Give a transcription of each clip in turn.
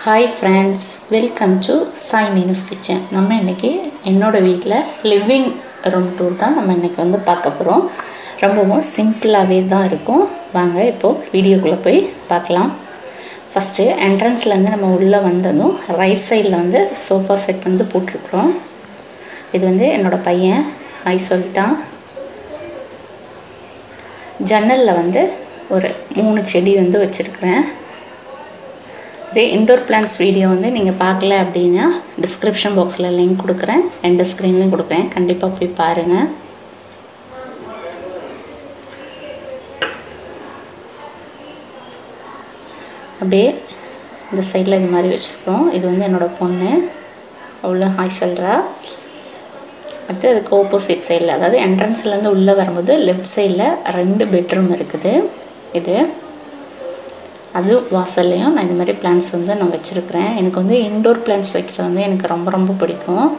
hi friends welcome to Sai Meenu's kitchen நம்ம இன்றைக்கி என்னோடய வீட்டில் லிவிங் ரூம் டூர் தான் நம்ம இன்றைக்கி வந்து பார்க்க போகிறோம் ரொம்பவும் சிம்பிளாகவே தான் இருக்கும் வாங்க இப்போது வீடியோக்குள்ளே போய் பார்க்கலாம் ஃபஸ்ட்டு என்ட்ரன்ஸ்லேருந்து நம்ம உள்ளே வந்ததும் ரைட் சைடில் வந்து சோஃபா செட் வந்து போட்டிருக்குறோம் இது வந்து என்னோடய பையன் ஹாய் சொல்லிட்டான் ஜன்னலில் வந்து ஒரு மூணு செடி வந்து வச்சுருக்குறேன் இதே இன்டோர் பிளான்ஸ் வீடியோ வந்து நீங்கள் பார்க்கல அப்படின்னா டிஸ்கிரிப்ஷன் பாக்ஸில் லிங்க் கொடுக்குறேன் ரெண்டு ஸ்க்ரீன்லையும் கொடுக்குறேன் கண்டிப்பாக போய் பாருங்கள் அப்படியே இந்த சைடில் இது மாதிரி வச்சுருக்கோம் இது வந்து என்னோடய பொண்ணு அவ்வளோ ஹாய் சொல்கிறா அடுத்து அதுக்கு ஆப்போசிட் சைடில் அதாவது என்ட்ரன்ஸ்லேருந்து உள்ளே வரும்போது லெஃப்ட் சைடில் ரெண்டு பெட்ரூம் இருக்குது இது அது வாசல்லையும் நான் இது மாதிரி பிளான்ஸ் வந்து நான் வச்சுருக்கிறேன் எனக்கு வந்து இன்டோர் பிளான்ஸ் வைக்கிறது வந்து எனக்கு ரொம்ப ரொம்ப பிடிக்கும்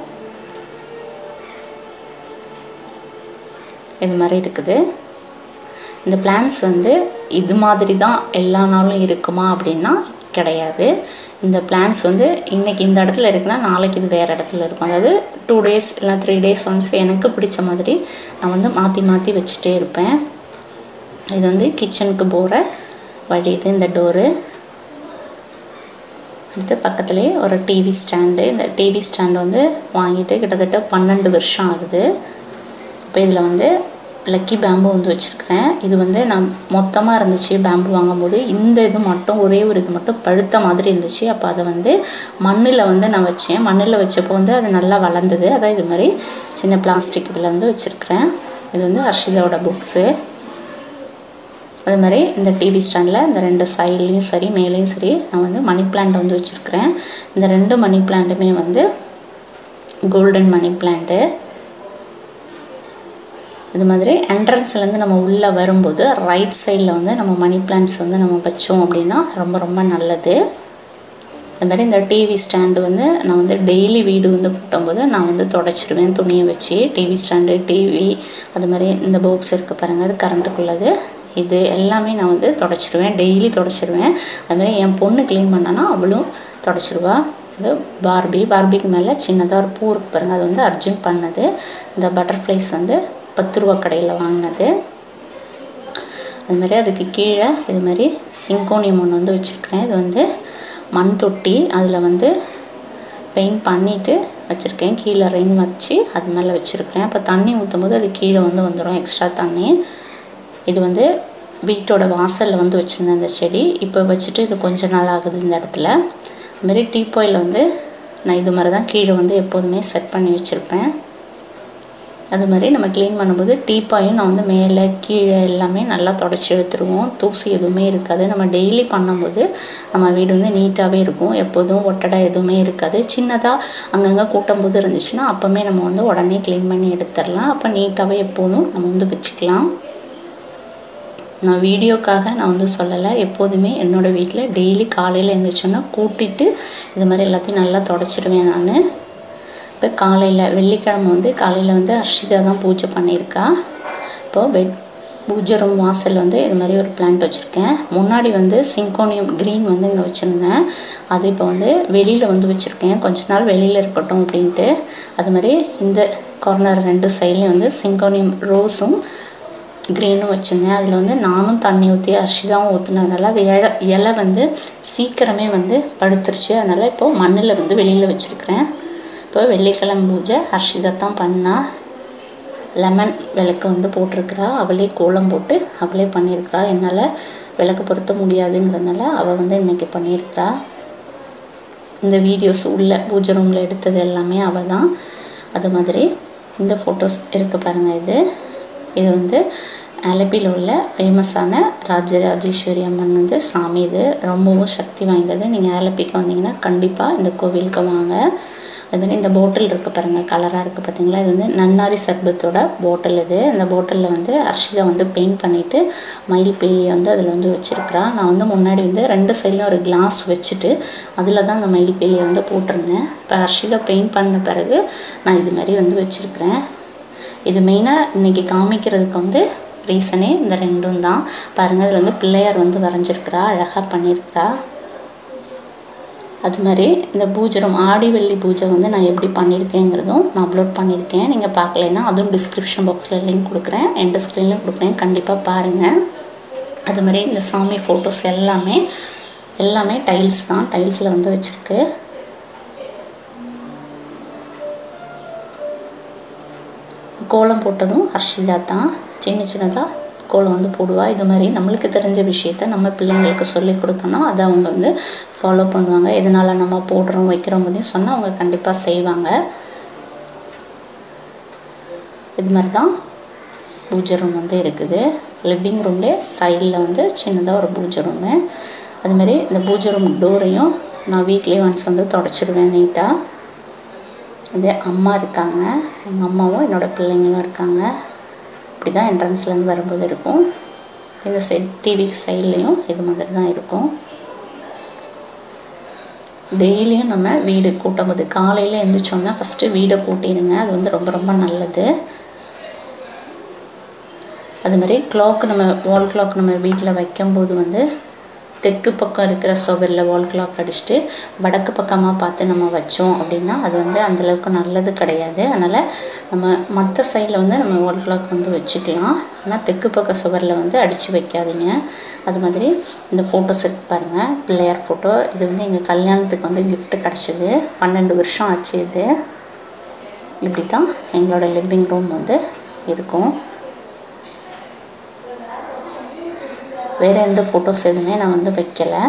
இது மாதிரி இருக்குது இந்த பிளான்ஸ் வந்து இது மாதிரி தான் எல்லா நாளும் இருக்குமா அப்படின்னா கிடையாது இந்த பிளான்ஸ் வந்து இன்றைக்கி இந்த இடத்துல இருக்குன்னா நாளைக்கு இது வேறு இடத்துல இருக்கும் அதாவது டூ டேஸ் இல்லை த்ரீ டேஸ் ஒன்ஸ் எனக்கு பிடிச்ச மாதிரி நான் வந்து மாற்றி மாற்றி வச்சுட்டே இருப்பேன் இது வந்து கிச்சனுக்கு போகிற வழி இது இந்த டோரு அடுத்து பக்கத்துலேயே ஒரு டிவி ஸ்டாண்டு இந்த டிவி ஸ்டாண்டு வந்து வாங்கிட்டு கிட்டத்தட்ட பன்னெண்டு வருஷம் ஆகுது இப்போ இதில் வந்து லக்கி பேம்பு வந்து வச்சுருக்கிறேன் இது வந்து நான் மொத்தமாக இருந்துச்சு பேம்பு வாங்கும்போது இந்த இது மட்டும் ஒரே ஒரு இது மட்டும் பழுத்த மாதிரி இருந்துச்சு அப்போ அதை வந்து மண்ணில் வந்து நான் வச்சேன் மண்ணில் வச்சப்போ வந்து அது நல்லா வளர்ந்தது அதான் இது மாதிரி சின்ன பிளாஸ்டிக் இதில் வந்து வச்சுருக்கிறேன் இது வந்து ஹர்ஷிதாவோட புக்ஸு அது மாதிரி இந்த டிவி ஸ்டாண்டில் இந்த ரெண்டு சைட்லேயும் சரி மேலேயும் சரி நான் வந்து மணி பிளான்ட் வந்து வச்சுருக்கிறேன் இந்த ரெண்டு மணி பிளான்ட்டுமே வந்து கோல்டன் மணி பிளான்ட்டு இது மாதிரி என்ட்ரன்ஸ்லேருந்து நம்ம உள்ளே வரும்போது ரைட் சைடில் வந்து நம்ம மணி பிளான்ட்ஸ் வந்து நம்ம வச்சோம் அப்படின்னா ரொம்ப ரொம்ப நல்லது அது மாதிரி இந்த டிவி ஸ்டாண்டு வந்து நான் வந்து டெய்லி வீடு வந்து கூட்டும்போது நான் வந்து தொடச்சிடுவேன் துணியை வச்சு டிவி ஸ்டாண்டு டிவி அது மாதிரி இந்த பாக்ஸ் இருக்குது பாருங்கள் அது கரண்ட்டுக்குள்ளது இது எல்லாமே நான் வந்து தொடச்சிடுவேன் டெய்லி தொடச்சிடுவேன் அதுமாதிரி என் பொண்ணு க்ளீன் பண்ணானா அவளும் தொடச்சிடுவா இது பார்பி பார்பிக்கு மேலே சின்னதாக ஒரு பூ இருக்கு பாருங்கள் அது வந்து அர்ஜுன் பண்ணது இந்த பட்டர்ஃப்ளைஸ் வந்து பத்து ரூபா கடையில் வாங்கினது அதுமாதிரி அதுக்கு கீழே இது மாதிரி சிங்கோனியம் ஒன்று வந்து வச்சுருக்கிறேன் இது வந்து மண் தொட்டி அதில் வந்து பெயிண்ட் பண்ணிவிட்டு வச்சுருக்கேன் கீழே ரெயின் வச்சு அது மேலே வச்சுருக்கிறேன் அப்போ தண்ணி ஊற்றும் போது அது கீழே வந்து வந்துடும் எக்ஸ்ட்ரா தண்ணி இது வந்து வீட்டோட வாசலில் வந்து வச்சுருந்தேன் இந்த செடி இப்போ வச்சுட்டு இது கொஞ்ச நாள் ஆகுது இந்த இடத்துல அதுமாரி டீப்பாயில் வந்து நான் இது மாதிரி தான் கீழே வந்து எப்போதுமே செட் பண்ணி வச்சுருப்பேன் அது மாதிரி நம்ம க்ளீன் பண்ணும்போது டீப்பாயும் நான் வந்து மேலே கீழே எல்லாமே நல்லா தொடச்சி எடுத்துருவோம் தூசி எதுவுமே இருக்காது நம்ம டெய்லி பண்ணும்போது நம்ம வீடு வந்து நீட்டாகவே இருக்கும் எப்போதும் ஒட்டடை எதுவுமே இருக்காது சின்னதாக அங்கங்கே கூட்டும் போது இருந்துச்சுன்னா அப்போவுமே நம்ம வந்து உடனே க்ளீன் பண்ணி எடுத்துடலாம் அப்போ நீட்டாகவே எப்போதும் நம்ம வந்து வச்சுக்கலாம் நான் வீடியோக்காக நான் வந்து சொல்லலை எப்போதுமே என்னோடய வீட்டில் டெய்லி காலையில் எழுந்திரிச்சோன்னா கூட்டிட்டு இது மாதிரி எல்லாத்தையும் நல்லா தொடச்சிடுவேன் நான் இப்போ காலையில் வெள்ளிக்கிழமை வந்து காலையில் வந்து ஹர்ஷிதா தான் பூஜை பண்ணியிருக்கா இப்போது பெட் பூஜை ரூம் வாசல் வந்து இது மாதிரி ஒரு பிளான்ட் வச்சுருக்கேன் முன்னாடி வந்து சிங்கோனியம் க்ரீன் வந்து இங்கே வச்சுருந்தேன் அது இப்போ வந்து வெளியில் வந்து வச்சுருக்கேன் கொஞ்ச நாள் வெளியில் இருக்கட்டும் அப்படின்ட்டு அது மாதிரி இந்த கார்னர் ரெண்டு சைட்லேயும் வந்து சிங்கோனியம் ரோஸும் க்ரீனும் வச்சுருந்தேன் அதில் வந்து நானும் தண்ணி ஊற்றி அரிசிதாவும் ஊற்றுனதுனால அது இலை இலை வந்து சீக்கிரமே வந்து படுத்துருச்சு அதனால் இப்போது மண்ணில் வந்து வெளியில் வச்சுருக்கிறேன் இப்போ வெள்ளிக்கிழமை பூஜை ஹர்ஷிதா தான் பண்ணா லெமன் விளக்கு வந்து போட்டிருக்கிறா அவளே கோலம் போட்டு அவளே பண்ணியிருக்கிறா என்னால் விளக்கு பொருத்த முடியாதுங்கிறதுனால அவள் வந்து இன்றைக்கி பண்ணியிருக்கிறா இந்த வீடியோஸ் உள்ள பூஜை ரூமில் எடுத்தது எல்லாமே அவள் தான் அது மாதிரி இந்த ஃபோட்டோஸ் இருக்குது பாருங்கள் இது இது வந்து அலப்பியில் உள்ள ஃபேமஸான ராஜராஜேஸ்வரி அம்மன் வந்து சாமி இது ரொம்பவும் சக்தி வாய்ந்தது நீங்கள் ஆலப்பிக்கு வந்தீங்கன்னா கண்டிப்பாக இந்த கோவிலுக்கு வாங்க அது மாதிரி இந்த போட்டில் இருக்குது பாருங்கள் கலராக இருக்குது பார்த்தீங்களா இது வந்து நன்னாரி சர்பத்தோட போட்டில் இது இந்த போட்டிலில் வந்து அர்ஷிதா வந்து பெயிண்ட் பண்ணிவிட்டு மயில் பீலியை வந்து அதில் வந்து வச்சுருக்கிறா நான் வந்து முன்னாடி வந்து ரெண்டு சைட்லையும் ஒரு கிளாஸ் வச்சுட்டு அதில் தான் அந்த மயில் பீலியை வந்து போட்டிருந்தேன் இப்போ அர்ஷிதா பெயிண்ட் பண்ண பிறகு நான் இது மாதிரி வந்து வச்சுருக்கிறேன் இது மெயினாக இன்றைக்கி காமிக்கிறதுக்கு வந்து ரீசனே இந்த ரெண்டும் தான் பாருங்கள் இதில் வந்து பிள்ளையார் வந்து வரைஞ்சிருக்கிறா அழகாக பண்ணியிருக்கிறா அது மாதிரி இந்த பூஜை ரூம் ஆடி வெள்ளி பூஜை வந்து நான் எப்படி பண்ணியிருக்கேங்கிறதும் நான் அப்லோட் பண்ணியிருக்கேன் நீங்கள் பார்க்கலைன்னா அதுவும் டிஸ்கிரிப்ஷன் பாக்ஸில் லிங்க் கொடுக்குறேன் எண்டு ஸ்க்ரீன்லையும் கொடுக்குறேன் கண்டிப்பாக பாருங்கள் அது மாதிரி இந்த சாமி ஃபோட்டோஸ் எல்லாமே எல்லாமே டைல்ஸ் தான் டைல்ஸில் வந்து வச்சுருக்கு கோலம் போட்டதும் ஹர்ஷிதா தான் சின்ன சின்னதாக கோலம் வந்து போடுவா இது மாதிரி நம்மளுக்கு தெரிஞ்ச விஷயத்த நம்ம பிள்ளைங்களுக்கு சொல்லி கொடுத்தோன்னா அதை அவங்க வந்து ஃபாலோ பண்ணுவாங்க எதனால் நம்ம போடுறோம் வைக்கிறோங்கிறதையும் சொன்னால் அவங்க கண்டிப்பாக செய்வாங்க இது மாதிரி தான் பூஜை ரூம் வந்து இருக்குது லிவிங் ரூம்லேயே சைடில் வந்து சின்னதாக ஒரு பூஜை ரூமு அதுமாரி இந்த பூஜை ரூம் டோரையும் நான் வீக்லி ஒன்ஸ் வந்து தொடச்சிடுவேன் நீட்டாக இதே அம்மா இருக்காங்க எங்கள் அம்மாவும் என்னோடய பிள்ளைங்களும் இருக்காங்க இப்படி தான் என்ட்ரன்ஸ்லேருந்து வரும்போது இருக்கும் இந்த சைட் டிவி சைட்லேயும் இது மாதிரி தான் இருக்கும் டெய்லியும் நம்ம வீடு கூட்டும் போது காலையில் எழுந்திரிச்சோன்னா ஃபஸ்ட்டு வீடை கூட்டிடுங்க அது வந்து ரொம்ப ரொம்ப நல்லது அது மாதிரி கிளாக் நம்ம வால் கிளாக் நம்ம வீட்டில் வைக்கும்போது வந்து தெற்கு பக்கம் இருக்கிற சுவரில் வால் கிளாக் அடிச்சுட்டு வடக்கு பக்கமாக பார்த்து நம்ம வச்சோம் அப்படின்னா அது வந்து அந்தளவுக்கு நல்லது கிடையாது அதனால் நம்ம மற்ற சைடில் வந்து நம்ம வால் கிளாக் வந்து வச்சுக்கலாம் ஆனால் தெற்கு பக்க சுவரில் வந்து அடித்து வைக்காதீங்க அது மாதிரி இந்த ஃபோட்டோ செட் பாருங்கள் பிள்ளையார் ஃபோட்டோ இது வந்து எங்கள் கல்யாணத்துக்கு வந்து கிஃப்ட்டு கிடச்சிது பன்னெண்டு வருஷம் ஆச்சு இது இப்படி தான் எங்களோட லிவிங் ரூம் வந்து இருக்கும் வேறு எந்த ஃபோட்டோஸ் எதுவுமே நான் வந்து வைக்கலை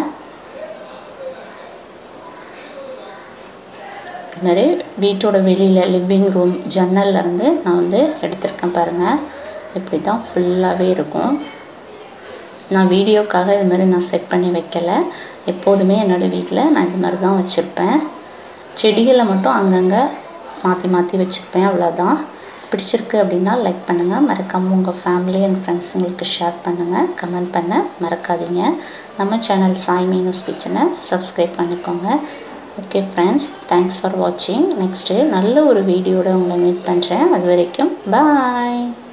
இதுமாரி வீட்டோட வெளியில் லிவிங் ரூம் ஜன்னல்லேருந்து நான் வந்து எடுத்திருக்கேன் பாருங்கள் இப்படி தான் ஃபுல்லாகவே இருக்கும் நான் வீடியோக்காக இது மாதிரி நான் செட் பண்ணி வைக்கலை எப்போதுமே என்னோடய வீட்டில் நான் இது மாதிரி தான் வச்சுருப்பேன் செடிகளை மட்டும் அங்கங்கே மாற்றி மாற்றி வச்சுருப்பேன் அவ்வளோதான் பிடிச்சிருக்கு அப்படின்னா லைக் பண்ணுங்கள் மறக்காமல் உங்கள் ஃபேமிலி அண்ட் ஃப்ரெண்ட்ஸுங்களுக்கு ஷேர் பண்ணுங்கள் கமெண்ட் பண்ண மறக்காதீங்க நம்ம சேனல் சாய் மீனூஸ் கிச்சனை சப்ஸ்கிரைப் பண்ணிக்கோங்க ஓகே ஃப்ரெண்ட்ஸ் தேங்க்ஸ் ஃபார் வாட்சிங் நெக்ஸ்ட்டு நல்ல ஒரு வீடியோட உங்களை மீட் பண்ணுறேன் அது வரைக்கும் பாய்